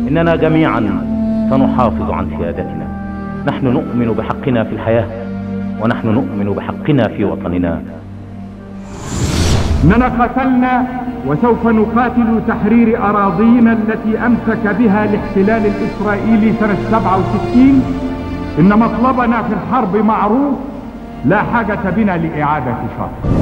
إننا جميعا سنحافظ عن سيادتنا نحن نؤمن بحقنا في الحياة ونحن نؤمن بحقنا في وطننا إننا قتلنا وسوف نقاتل تحرير أراضينا التي أمسك بها الاحتلال الإسرائيلي سنة 67 إن مطلبنا في الحرب معروف لا حاجة بنا لإعادة شر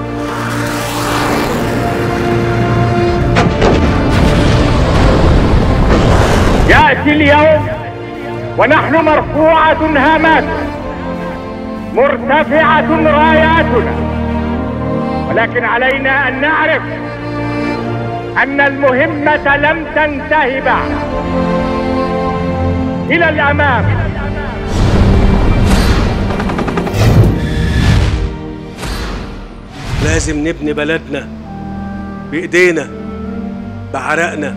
يأتي اليوم ونحن مرفوعة هاماتنا مرتفعة راياتنا ولكن علينا أن نعرف أن المهمة لم تنتهي بعد إلى الأمام لازم نبني بلدنا بإيدينا بعرقنا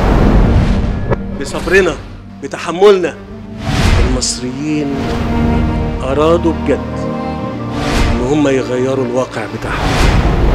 بصبرنا بتحملنا المصريين أرادوا بجد إن هم يغيروا الواقع بتاعهم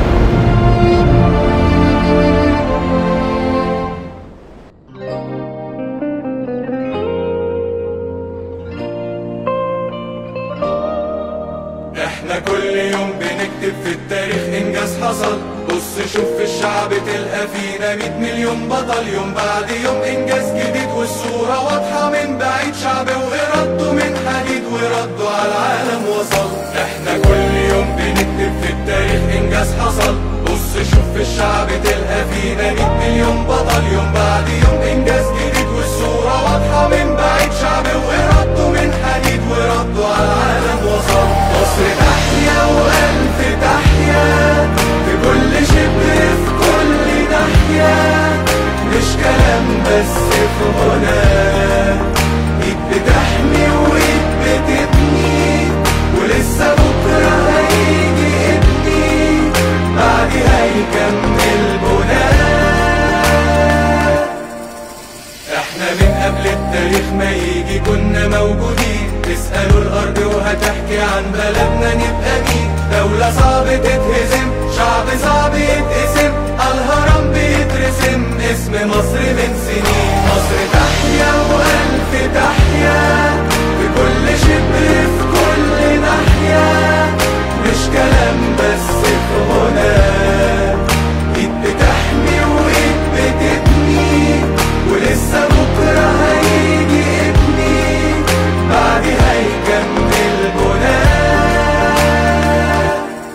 احنا كل يوم بنكتب في التاريخ انجاز حصل بص شوف في الشعب تلقى فينا 100 مليون بطل يوم بعد يوم انجاز جديد والصورة واضحة من بعيد شعب وإرادته من حديد ورده على العالم وصل احنا كل يوم بنكتب في التاريخ انجاز حصل بص شوف في الشعب تلقى فينا 100 مليون بطل يوم بعد يوم انجاز جديد والصورة واضحة من بعيد شعب وإرادته من حديد ورده على العالم وصل مصر تحيا وألف تحيا في كل شبر في كل ناحية مش كلام بس في غنى ايد بتحمي وايد بتبني ولسه بكرة هيجي ابني بعد هيكمل بناء احنا من قبل التاريخ ما يجي كنا موجودين تسألوا الأرض وهتحكي عن بلدنا نبقى مين دولة صعب تتهزم شعب صعب يتقسم الهرم بيترسم اسم مصر من سنين مصر تحيا وألف تحيا في كل شبر في كل ناحية مش كلام بس في غنى ايد بتحمي وايد بتبني ولسه بكرة هيجي ابني بعد هيكمل بناء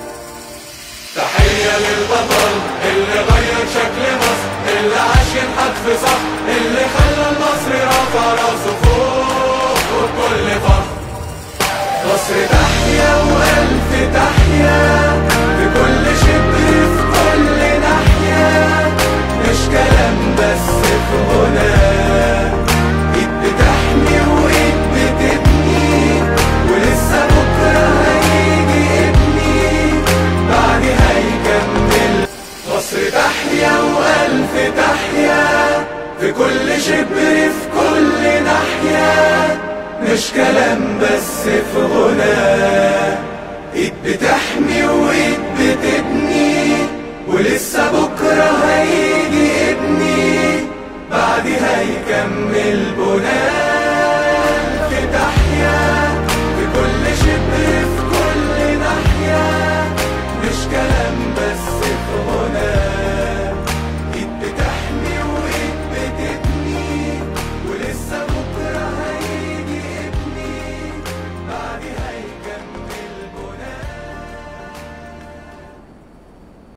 تحية للبطل اللي غير شكل مصر اللي عاش ينحت في صف اللي خلى المصري رافع راسه فوق فوق كل فخر مصر تحيا وألف تحيا في كل شبر في كل ناحية مش كلام بس في غنى ايد بتحمي وايد بتبني ولسه بكرة هيجي ابني بعد هيكمل مصر تحيا وألف تحيا في كل شبر في كل ناحية مش كلام بس في غنى ايد بتحمي وايد بتبني ولسه بكرة هيجي ابني بعد هيكمل بناء في تحيا في كل شبر في كل ناحية مش كلام بس